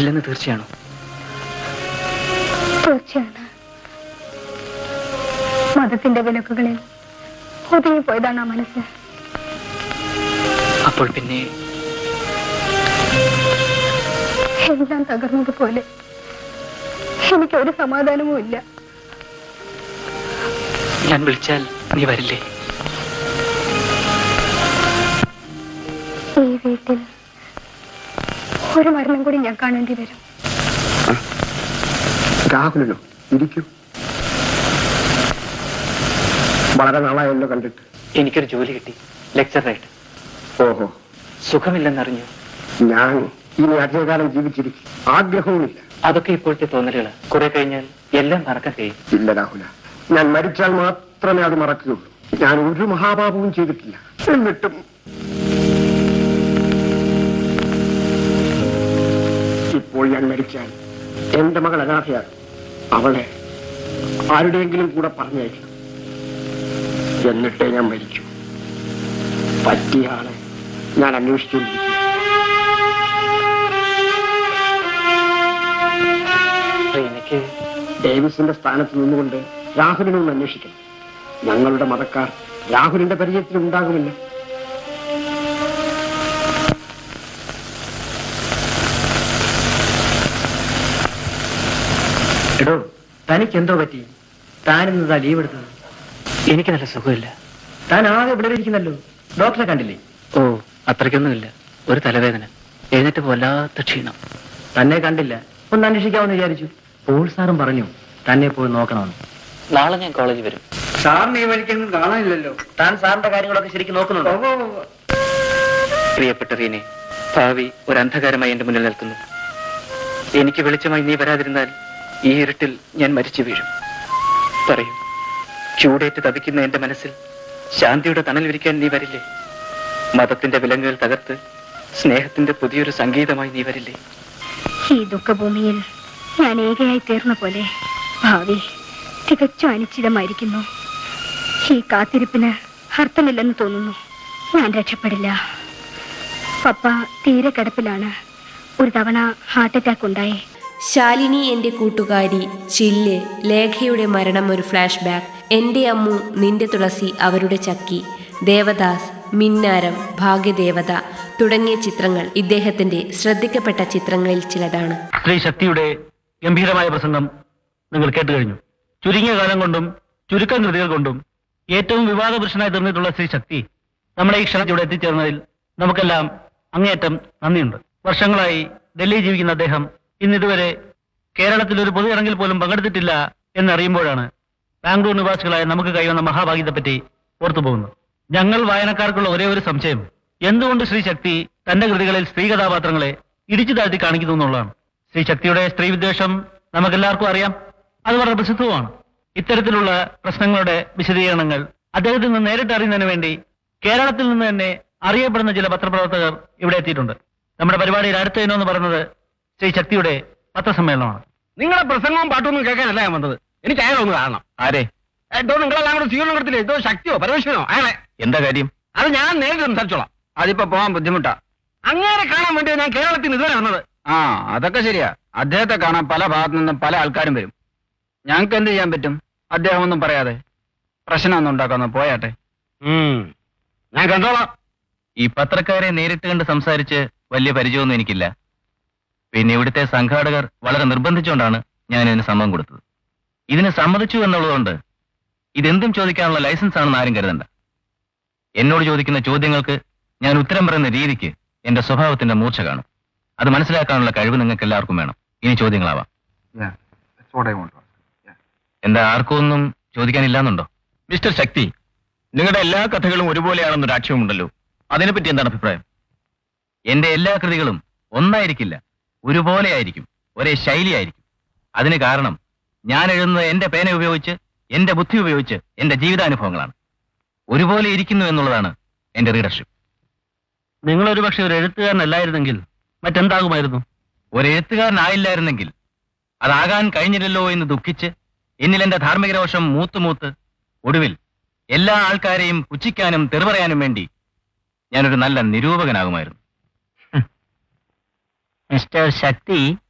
ഇല്ലെന്ന് തീർച്ചയാണോ തീർച്ചയാണ് മതത്തിന്റെ വിലക്കുകളിൽ ഒതുങ്ങിപ്പോയതാണ് ആ മനസ്സ് അപ്പോൾ പിന്നെ എല്ലാം തകർന്നതുപോലെ എനിക്ക് ഒരു സമാധാനവും ഇല്ല ഞാൻ വിളിച്ചാൽ നീ വരില്ലേ ഈ വീട്ടിൽ ഒരു മരണം കൂടി ഞാൻ കാണേണ്ടി വരും രാഹുലനോ ഇരിക്കൂ വളരെ നാളായല്ലോ കണ്ടിട്ട് എനിക്കൊരു ജോലി കിട്ടി ലെക്ചറായിട്ട് ഓഹോ സുഖമില്ലെന്നറിഞ്ഞു ഞാൻ ഇനി അധികകാലം ജീവിച്ചിരിക്കും ആഗ്രഹവുമില്ല അതൊക്കെ ഇപ്പോഴത്തെ തോന്നലുകൾ കുറെ കഴിഞ്ഞാൽ എല്ലാം മറക്കാൻ കഴിയും ഇല്ല രാഹുല ഞാൻ മരിച്ചാൽ മാത്രമേ അത് മറക്കുകയുള്ളൂ ഞാൻ ഒരു മഹാപാപവും ചെയ്തിട്ടില്ല എന്നിട്ടും ഇപ്പോൾ ഞാൻ മരിച്ചാൽ എന്റെ മകൾ അനാഥയാണ് അവളെ ആരുടെയെങ്കിലും കൂടെ പറഞ്ഞയക്കണം എന്നിട്ടേ ഞാൻ മരിച്ചു പറ്റിയ ആളെ ഞാൻ അന്വേഷിച്ചുകൊണ്ടിരിക്കും എനിക്ക് ഡേവിസിന്റെ സ്ഥാനത്ത് നിന്നുകൊണ്ട് രാഹുലിനെ ഒന്ന് അന്വേഷിക്കണം ഞങ്ങളുടെ മതക്കാർ രാഹുലിന്റെ പരിചയത്തിൽ ഉണ്ടാകുമില്ല എടോ തനിക്ക് എന്തോ പറ്റി താൻ ഇന്നതാ ലീവ് എടുത്തത് എനിക്ക് നല്ല സുഖമില്ല താൻ ആകെ ഇവിടെ ഇരിക്കുന്നല്ലോ ഡോക്ടറെ കണ്ടില്ലേ ഓ അത്രയ്ക്കൊന്നുമില്ല ഒരു തലവേദന എഴുന്നേറ്റ് വല്ലാത്ത ക്ഷീണം തന്നെ കണ്ടില്ല ഒന്ന് അന്വേഷിക്കാമെന്ന് വിചാരിച്ചു പോൾ സാറും പറഞ്ഞു തന്നെ പോയി നോക്കണമെന്ന് നാളെ ഞാൻ കോളേജിൽ വരും സാറിന് ഈ വഴിക്കൊന്നും കാണാനില്ലല്ലോ താൻ സാറിന്റെ കാര്യങ്ങളൊക്കെ ശരിക്കും നോക്കുന്നുണ്ടോ പ്രിയപ്പെട്ട റീനെ ഭാവി ഒരു അന്ധകാരമായി എന്റെ മുന്നിൽ നിൽക്കുന്നു എനിക്ക് വെളിച്ചമായി നീ വരാതിരുന്നാൽ ഈ ഇരുട്ടിൽ ഞാൻ മരിച്ചു വീഴും പറയൂ ചൂടേറ്റ് തപിക്കുന്ന എന്റെ മനസ്സിൽ ശാന്തിയുടെ തണൽ വിരിക്കാൻ നീ വരില്ലേ മതത്തിന്റെ വിലങ്ങുകൾ തകർത്ത് സ്നേഹത്തിന്റെ പുതിയൊരു സംഗീതമായി നീ വരില്ലേ ഈ ദുഃഖഭൂമിയിൽ ഞാൻ ഏകയായി തീർന്ന പോലെ ഭാവി തികച്ചും അനിശ്ചിതമായിരിക്കുന്നു ഈ കാത്തിരിപ്പിന് അർത്ഥമില്ലെന്ന് തോന്നുന്നു ഞാൻ രക്ഷപ്പെടില്ല പപ്പ തീരെ കിടപ്പിലാണ് ഒരു തവണ ഹാർട്ട് അറ്റാക്ക് ഉണ്ടായി ശാലിനി എൻ്റെ കൂട്ടുകാരി ചില്ല് ലേഖയുടെ മരണം ഒരു ഫ്ലാഷ് ബാക്ക് എൻ്റെ അമ്മു നിന്റെ തുളസി അവരുടെ ചക്കി ദേവദാസ് മിന്നാരം ഭാഗ്യദേവത തുടങ്ങിയ ചിത്രങ്ങൾ ഇദ്ദേഹത്തിൻ്റെ ശ്രദ്ധിക്കപ്പെട്ട ചിത്രങ്ങളിൽ ചിലതാണ് സ്ത്രീ ശക്തിയുടെ ഗംഭീരമായ പ്രസംഗം നിങ്ങൾ കേട്ടു കഴിഞ്ഞു ചുരുങ്ങിയ കാലം കൊണ്ടും ചുരുക്കം കൃതികൾ കൊണ്ടും ഏറ്റവും വിവാദപുരുഷനായി തീർന്നിട്ടുള്ള സ്ത്രീ ശക്തി നമ്മുടെ ഈ ക്ഷണത്തിൽ ഇവിടെ എത്തിച്ചേർന്നതിൽ നമുക്കെല്ലാം അങ്ങേയറ്റം നന്ദിയുണ്ട് വർഷങ്ങളായി ഡൽഹിയിൽ ജീവിക്കുന്ന അദ്ദേഹം ഇന്ന് ഇതുവരെ കേരളത്തിൽ ഒരു പൊതു ഇറങ്ങിൽ പോലും പങ്കെടുത്തിട്ടില്ല എന്നറിയുമ്പോഴാണ് ബാംഗ്ലൂർ നിവാസികളായ നമുക്ക് കൈവന്ന മഹാഭാഗ്യത്തെപ്പറ്റി ഓർത്തു പോകുന്നത് ഞങ്ങൾ വായനക്കാർക്കുള്ള ഒരേ ഒരു സംശയം എന്തുകൊണ്ട് ശ്രീ ശക്തി തന്റെ കൃതികളിൽ സ്ത്രീ കഥാപാത്രങ്ങളെ ഇടിച്ചു താഴ്ത്തി കാണിക്കുന്നു എന്നുള്ളതാണ് ശ്രീ ശക്തിയുടെ സ്ത്രീ വിദ്വേഷം നമുക്കെല്ലാവർക്കും അറിയാം അത് വളരെ പ്രസിദ്ധവുമാണ് ഇത്തരത്തിലുള്ള പ്രശ്നങ്ങളുടെ വിശദീകരണങ്ങൾ അദ്ദേഹത്തിൽ നിന്ന് നേരിട്ട് അറിയുന്നതിന് വേണ്ടി കേരളത്തിൽ നിന്ന് തന്നെ അറിയപ്പെടുന്ന ചില പത്രപ്രവർത്തകർ ഇവിടെ എത്തിയിട്ടുണ്ട് നമ്മുടെ പരിപാടിയിൽ അടുത്ത ഇനം എന്ന് പറയുന്നത് ശ്രീ ശക്തിയുടെ പത്രസമ്മേളനമാണ് നിങ്ങളെ പ്രസംഗവും പാട്ടൊന്നും കേൾക്കാനല്ല ഞാൻ വന്നത് എനിക്ക് അയാളെ ഒന്ന് കാണണം ആരെ എന്തോ നിങ്ങളെല്ലാം കൂടെ സ്വീകരണം കൊടുത്തില്ലേ എന്തോ ശക്തിയോ പരമേശ്വരനോ അയാളെ എന്താ കാര്യം അത് ഞാൻ നേരിട്ട് സംസാരിച്ചോളാം അതിപ്പോ പോകാൻ ബുദ്ധിമുട്ടാ അങ്ങേരെ കാണാൻ വേണ്ടി ഞാൻ കേരളത്തിൽ നിന്ന് ഇതുവരെ വന്നത് ആ അതൊക്കെ ശരിയാ അദ്ദേഹത്തെ കാണാൻ പല ഭാഗത്തു നിന്നും പല ആൾക്കാരും വരും ഞങ്ങൾക്ക് എന്ത് ചെയ്യാൻ പറ്റും അദ്ദേഹം ഒന്നും പറയാതെ പ്രശ്നമൊന്നും ഉണ്ടാക്കാന്ന് പോയാട്ടെ ഞാൻ കണ്ടോളാം ഈ പത്രക്കാരെ നേരിട്ട് കണ്ട് സംസാരിച്ച് വലിയ പരിചയമൊന്നും എനിക്കില്ല പിന്നെ ഇവിടുത്തെ സംഘാടകർ വളരെ നിർബന്ധിച്ചുകൊണ്ടാണ് ഞാൻ ഇതിന് സമ്മതം കൊടുത്തത് ഇതിന് സമ്മതിച്ചു എന്നുള്ളതുകൊണ്ട് ഇതെന്തും ചോദിക്കാനുള്ള ലൈസൻസ് ആണെന്ന് ആരും കരുതണ്ട എന്നോട് ചോദിക്കുന്ന ചോദ്യങ്ങൾക്ക് ഞാൻ ഉത്തരം പറയുന്ന രീതിക്ക് എന്റെ സ്വഭാവത്തിന്റെ മൂർച്ച കാണും അത് മനസ്സിലാക്കാനുള്ള കഴിവ് നിങ്ങൾക്ക് എല്ലാവർക്കും വേണം ഇനി ചോദ്യങ്ങളാവാം എന്താ ആർക്കും ഒന്നും ചോദിക്കാനില്ലാന്നുണ്ടോ മിസ്റ്റർ ശക്തി നിങ്ങളുടെ എല്ലാ കഥകളും ഒരുപോലെയാണെന്നൊരു ആക്ഷേപമുണ്ടല്ലോ അതിനെപ്പറ്റി എന്താണ് അഭിപ്രായം എന്റെ എല്ലാ കൃതികളും ഒന്നായിരിക്കില്ല ഒരുപോലെ ആയിരിക്കും ഒരേ ശൈലിയായിരിക്കും അതിന് കാരണം ഞാൻ എഴുതുന്നത് എന്റെ പേന ഉപയോഗിച്ച് എന്റെ ബുദ്ധി ഉപയോഗിച്ച് എന്റെ ജീവിതാനുഭവങ്ങളാണ് ഒരുപോലെ ഇരിക്കുന്നു എന്നുള്ളതാണ് എന്റെ റീഡർഷിപ്പ് നിങ്ങൾ ഒരു പക്ഷെ ഒരു എഴുത്തുകാരനല്ലായിരുന്നെങ്കിൽ മറ്റെന്താകുമായിരുന്നു ഒരു എഴുത്തുകാരനായില്ലായിരുന്നെങ്കിൽ അതാകാൻ കഴിഞ്ഞില്ലല്ലോ എന്ന് ദുഃഖിച്ച് എന്നിൽ എന്റെ ധാർമ്മിക രോഷം മൂത്തുമൂത്ത് ഒടുവിൽ എല്ലാ ആൾക്കാരെയും പുച്ഛിക്കാനും തെറിപറയാനും വേണ്ടി ഞാനൊരു നല്ല നിരൂപകനാകുമായിരുന്നു മിസ്റ്റർ ശക്തി